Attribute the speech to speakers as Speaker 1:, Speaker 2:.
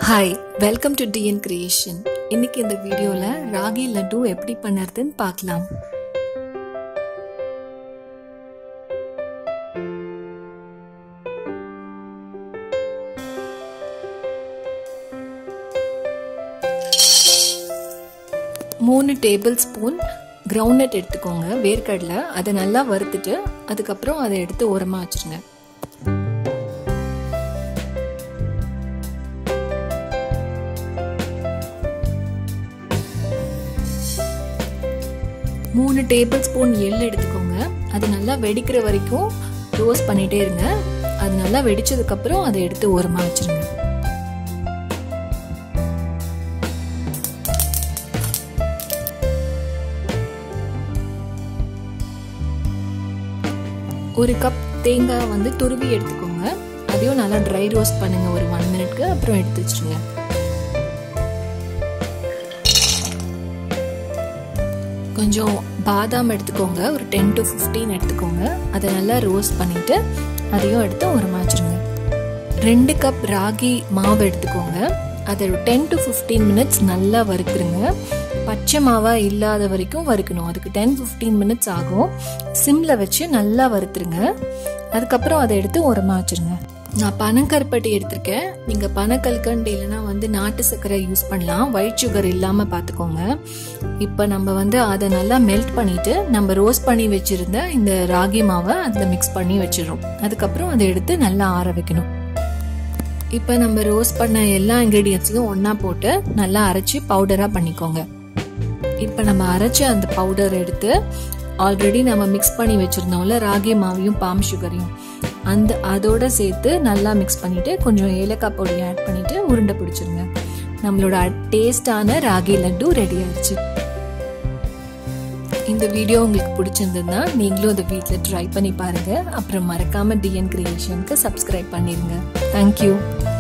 Speaker 1: hi welcome to TN creation இன்னைக்கு இந்த வீடியோவில் ராகி லட்டு எப்படி பண்ணுறதுன்னு பார்க்கலாம் மூணு டேபிள் ஸ்பூன் கிரவுண்ட்நட் எடுத்துக்கோங்க வேர்க்கடலை அதை நல்லா வறுத்துட்டு அதுக்கப்புறம் அதை எடுத்து ஓரமாக வச்சுருங்க மூணு டேபிள் ஸ்பூன் எள் எடுத்துக்கோங்க அது நல்லா வெடிக்கிற வரைக்கும் ரோஸ்ட் பண்ணிட்டே இருங்க அது நல்லா வெடிச்சதுக்கப்புறம் அதை எடுத்து ஓரமாக வச்சுருங்க ஒரு கப் தேங்காய் வந்து துருவி எடுத்துக்கோங்க அதையும் நல்லா ட்ரை ரோஸ்ட் பண்ணுங்க ஒரு ஒன் மினிட்க்கு அப்புறம் எடுத்து வச்சுருங்க கொஞ்சம் பாதாம் எடுத்துக்கோங்க ஒரு டென் டு ஃபிஃப்டீன் எடுத்துக்கோங்க அதை நல்லா ரோஸ்ட் பண்ணிவிட்டு அதையும் எடுத்து உரமா வச்சுருங்க ரெண்டு கப் ராகி மாவு எடுத்துக்கோங்க அதை ஒரு டென் டு ஃபிஃப்டீன் மினிட்ஸ் நல்லா வறுத்துருங்க பச்சை மாவாக இல்லாத வரைக்கும் வறுக்கணும் அதுக்கு டென் ஃபிஃப்டீன் மினிட்ஸ் ஆகும் சிம்மில் வச்சு நல்லா வறுத்துருங்க அதுக்கப்புறம் அதை எடுத்து உரமா வச்சுருங்க நான் பனங்கருப்பட்டி எடுத்திருக்கேன் நீங்கள் பனக்கல்கண்டு இல்லைன்னா வந்து நாட்டு சர்க்கரை யூஸ் பண்ணலாம் ஒயிட் சுகர் இல்லாமல் பார்த்துக்கோங்க இப்போ நம்ம வந்து அதை நல்லா மெல்ட் பண்ணிட்டு நம்ம ரோஸ்ட் பண்ணி வச்சுருந்த இந்த ராகி மாவை அதில் மிக்ஸ் பண்ணி வச்சிடறோம் அதுக்கப்புறம் அதை எடுத்து நல்லா ஆற வைக்கணும் இப்போ நம்ம ரோஸ்ட் பண்ண எல்லா இன்க்ரீடியன்ஸையும் ஒன்றா போட்டு நல்லா அரைச்சி பவுடராக பண்ணிக்கோங்க இப்போ நம்ம அரைச்ச அந்த பவுடர் எடுத்து ஆல்ரெடி நம்ம மிக்ஸ் பண்ணி வச்சுருந்தோம்ல ராகி மாவையும் பாம் சுகரையும் அந்த அதோட சேர்த்து நல்லா மிக்ஸ் பண்ணிட்டு கொஞ்சம் ஏலக்காய் பொடி ஆட் பண்ணிட்டு உருண்டை பிடிச்சிருங்க நம்மளோட டேஸ்டான ராகி லட்டு ரெடி ஆயிடுச்சு இந்த வீடியோ உங்களுக்கு பிடிச்சிருந்ததுன்னா நீங்களும் அதை வீட்டில் ட்ரை பண்ணி பாருங்க அப்புறம் மறக்காம டிஎன் கிரியேஷனுக்கு சப்ஸ்கிரைப் பண்ணிருங்க தேங்க்யூ